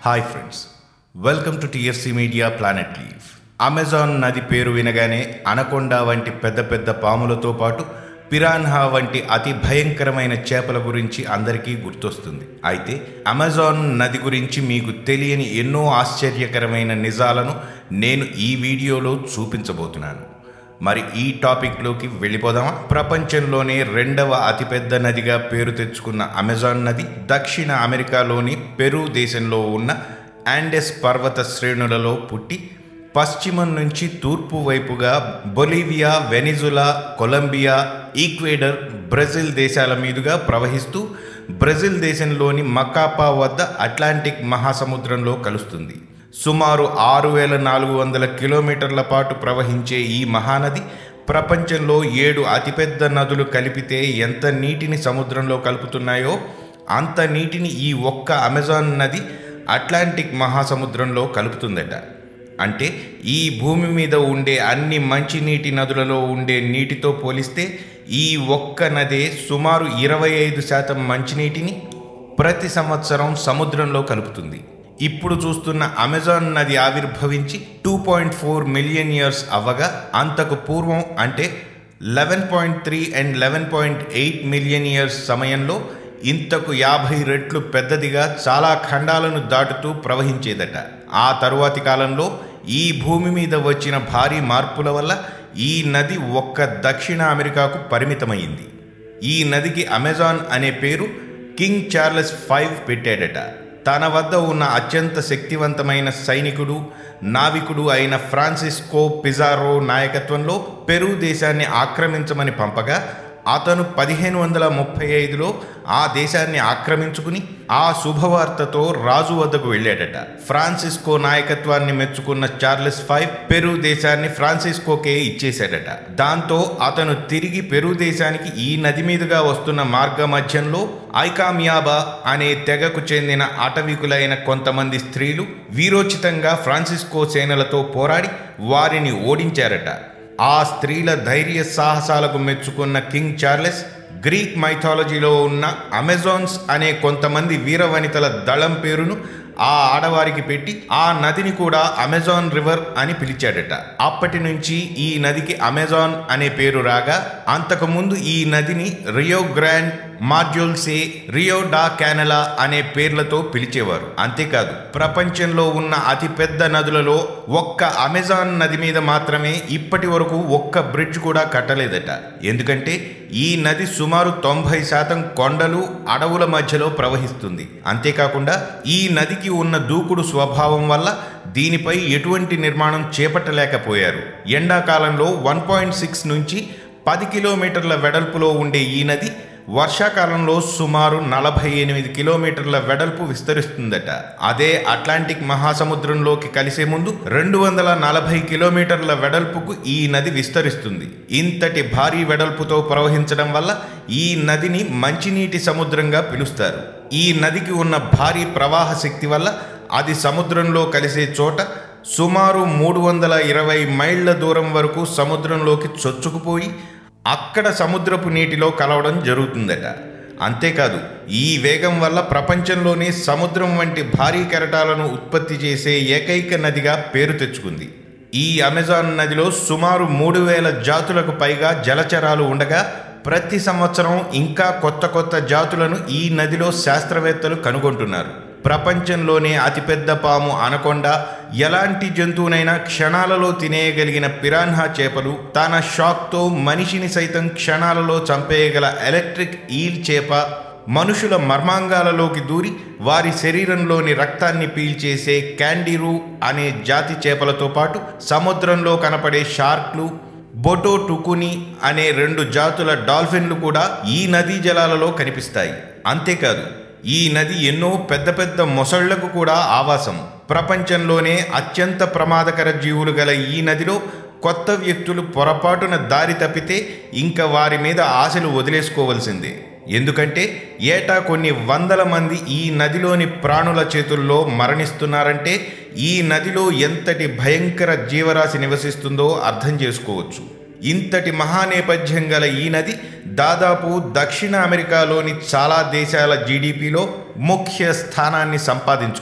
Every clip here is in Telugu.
hi friends welcome to TFC media planet లీవ్ అమెజాన్ నది పేరు వినగానే అనకొండ వంటి పెద్ద పెద్ద పాములతో పాటు పిరాన్హా వంటి అతి భయంకరమైన చేపల గురించి అందరికీ గుర్తొస్తుంది అయితే అమెజాన్ నది గురించి మీకు తెలియని ఎన్నో ఆశ్చర్యకరమైన నిజాలను నేను ఈ వీడియోలో చూపించబోతున్నాను మరి ఈ టాపిక్లోకి వెళ్ళిపోదామా ప్రపంచంలోనే రెండవ అతిపెద్ద నదిగా పేరు తెచ్చుకున్న అమెజాన్ నది దక్షిణ అమెరికాలోని పెరు దేశంలో ఉన్న యాండెస్ పర్వత శ్రేణులలో పుట్టి పశ్చిమం నుంచి తూర్పు వైపుగా Bolivia Venezuela Colombia Ecuador Brazil దేశాల మీదుగా ప్రవహిస్తూ బ్రెజిల్ దేశంలోని మకాపా వద్ద అట్లాంటిక్ మహాసముద్రంలో కలుస్తుంది సుమారు ఆరు వేల నాలుగు వందల కిలోమీటర్ల పాటు ప్రవహించే ఈ మహానది ప్రపంచంలో ఏడు అతిపెద్ద నదులు కలిపితే ఎంత నీటిని సముద్రంలో కలుపుతున్నాయో అంత నీటిని ఈ ఒక్క అమెజాన్ నది అట్లాంటిక్ మహాసముద్రంలో కలుపుతుందట అంటే ఈ భూమి మీద ఉండే అన్ని మంచినీటి నదులలో ఉండే నీటితో పోలిస్తే ఈ ఒక్క నదే సుమారు ఇరవై ఐదు శాతం మంచినీటిని ప్రతి సంవత్సరం సముద్రంలో కలుపుతుంది ఇప్పుడు చూస్తున్న అమెజాన్ నది ఆవిర్భవించి two point four million years అవ్వగా అంతకు పూర్వం అంటే eleven point three and eleven point eight million years సమయంలో ఇంతకు యాభై రెట్లు పెద్దదిగా చాలా ఖండాలను దాటుతూ ప్రవహించేదట ఆ తరువాతి కాలంలో ఈ భూమి మీద వచ్చిన భారీ మార్పుల వల్ల ఈ నది ఒక్క దక్షిణ అమెరికాకు పరిమితమైంది ఈ నదికి అమెజాన్ అనే పేరు కింగ్ చార్లెస్ ఫైవ్ పెట్టాడట తన వద్ద ఉన్న అత్యంత శక్తివంతమైన సైనికుడు నావికుడు అయిన ఫ్రాన్సిస్కో పిజారో నాయకత్వంలో పెరు దేశాన్ని ఆక్రమించమని పంపగా అతను పదిహేను వందల ముప్పై ఐదులో ఆ దేశాన్ని ఆక్రమించుకుని ఆ శుభవార్తతో రాజు వద్దకు వెళ్ళాడట ఫ్రాన్సిస్కో నాయకత్వాన్ని మెచ్చుకున్న చార్లెస్ ఫైవ్ పెరు దేశాన్ని ఫ్రాన్సిస్కోకే ఇచ్చేశాడట దాంతో అతను తిరిగి పెరు దేశానికి ఈ నది మీదుగా వస్తున్న మార్గ మధ్యంలో ఐకామియాబా అనే తెగకు చెందిన అటవికులైన కొంతమంది స్త్రీలు వీరోచితంగా ఫ్రాన్సిస్కో సేనలతో పోరాడి వారిని ఓడించారట ఆ స్త్రీల ధైర్య సాహసాలకు మెచ్చుకున్న కింగ్ చార్లెస్ గ్రీక్ మైథాలజీలో ఉన్న అమెజాన్స్ అనే కొంతమంది వీరవనితల దళం పేరును ఆ ఆడవారికి పెట్టి ఆ నదిని కూడా అమెజాన్ రివర్ అని పిలిచాడట అప్పటి నుంచి ఈ నదికి అమెజాన్ అనే పేరు రాగా అంతకుముందు ఈ నదిని రియో గ్రాండ్ మార్జోల్సే రియో డా క్యానలా అనే పేర్లతో పిలిచేవారు అంతేకాదు ప్రపంచంలో ఉన్న అతిపెద్ద నదులలో ఒక్క అమెజాన్ నది మీద మాత్రమే ఇప్పటి వరకు ఒక్క బ్రిడ్జ్ కూడా కట్టలేదట ఎందుకంటే ఈ నది సుమారు తొంభై శాతం కొండలు అడవుల మధ్యలో ప్రవహిస్తుంది అంతేకాకుండా ఈ నదికి ఉన్న దూకుడు స్వభావం వల్ల దీనిపై ఎటువంటి నిర్మాణం చేపట్టలేకపోయారు ఎండాకాలంలో వన్ పాయింట్ సిక్స్ నుంచి పది కిలోమీటర్ల వెడల్పులో ఉండే ఈ నది వర్షాకాలంలో సుమారు నలభై ఎనిమిది కిలోమీటర్ల వెడల్పు విస్తరిస్తుందట అదే అట్లాంటిక్ మహాసముద్రంలోకి కలిసే ముందు రెండు వందల నలభై కిలోమీటర్ల వెడల్పుకు ఈ నది విస్తరిస్తుంది ఇంతటి భారీ వెడల్పుతో ప్రవహించడం వల్ల ఈ నదిని మంచినీటి సముద్రంగా పిలుస్తారు ఈ నదికి ఉన్న భారీ ప్రవాహ శక్తి వల్ల అది సముద్రంలో కలిసే చోట సుమారు మూడు వందల ఇరవై మైళ్ళ దూరం వరకు సముద్రంలోకి చొచ్చుకుపోయి అక్కడ సముద్రపు నీటిలో కలవడం జరుగుతుందట అంతేకాదు ఈ వేగం వల్ల ప్రపంచంలోనే సముద్రం వంటి భారీ కెరటాలను ఉత్పత్తి చేసే ఏకైక నదిగా పేరు తెచ్చుకుంది ఈ అమెజాన్ నదిలో సుమారు మూడు వేల జాతులకు పైగా జలచరాలు ఉండగా ప్రతి సంవత్సరం ఇంకా కొత్త కొత్త జాతులను ఈ నదిలో శాస్త్రవేత్తలు కనుగొంటున్నారు ప్రపంచంలోనే అతిపెద్ద పాము అనకొండ ఎలాంటి జంతువునైనా క్షణాలలో తినేయగలిగిన పిరాన్హా చేపలు తన షాక్తో మనిషిని సైతం క్షణాలలో చంపేయగల ఎలక్ట్రిక్ ఈల్ చేప మనుషుల మర్మాంగాలలోకి దూరి వారి శరీరంలోని రక్తాన్ని పీల్చేసే క్యాండిరూ అనే జాతి చేపలతో పాటు సముద్రంలో కనపడే షార్క్లు బొటో టుకుని అనే రెండు జాతుల డాల్ఫిన్లు కూడా ఈ నదీ జలాలలో కనిపిస్తాయి అంతేకాదు ఈ నది ఎన్నో పెద్ద పెద్ద మొసళ్లకు కూడా ఆవాసం ప్రపంచంలోనే అత్యంత ప్రమాదకర జీవులు గల ఈ నదిలో కొత్త వ్యక్తులు పొరపాటున దారి తప్పితే ఇంకా వారి మీద ఆశలు వదిలేసుకోవలసిందే ఎందుకంటే ఏటా కొన్ని వందల మంది ఈ నదిలోని ప్రాణుల చేతుల్లో మరణిస్తున్నారంటే ఈ నదిలో ఎంతటి భయంకర జీవరాశి నివసిస్తుందో అర్థం చేసుకోవచ్చు ఇంతటి మహానేపథ్యం గల ఈ నది దాదాపు దక్షిణ అమెరికాలోని చాలా దేశాల జీడిపిలో ముఖ్య స్థానాన్ని సంపాదించుకుంది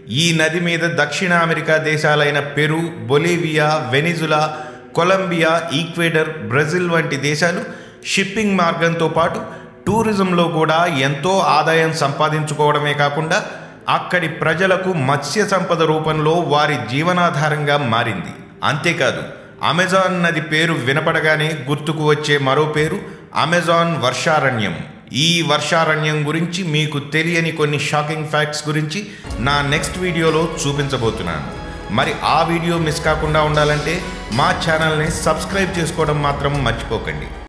ఈ నది మీద దక్షిణ అమెరికా దేశాలైన Peru Bolivia Venezuela Colombia Ecuador Brazil వంటి దేశాలు షిప్పింగ్ మార్గంతో పాటు టూరిజంలో కూడా ఎంతో ఆదాయం సంపాదించుకోవడమే కాకుండా అక్కడి ప్రజలకు మత్స్య సంపద రూపంలో వారి జీవనాధారంగా మారింది అంతేకాదు అమెజాన్ నది పేరు వినపడగానే గుర్తుకు వచ్చే మరో పేరు అమెజాన్ వర్షారణ్యం ఈ వర్షారణ్యం గురించి మీకు తెలియని కొన్ని షాకింగ్ ఫ్యాక్ట్స్ గురించి నా నెక్స్ట్ వీడియోలో చూపించబోతున్నాను మరి ఆ వీడియో మిస్ కాకుండా ఉండాలంటే మా ఛానల్ని సబ్స్క్రైబ్ చేసుకోవడం మాత్రం మర్చిపోకండి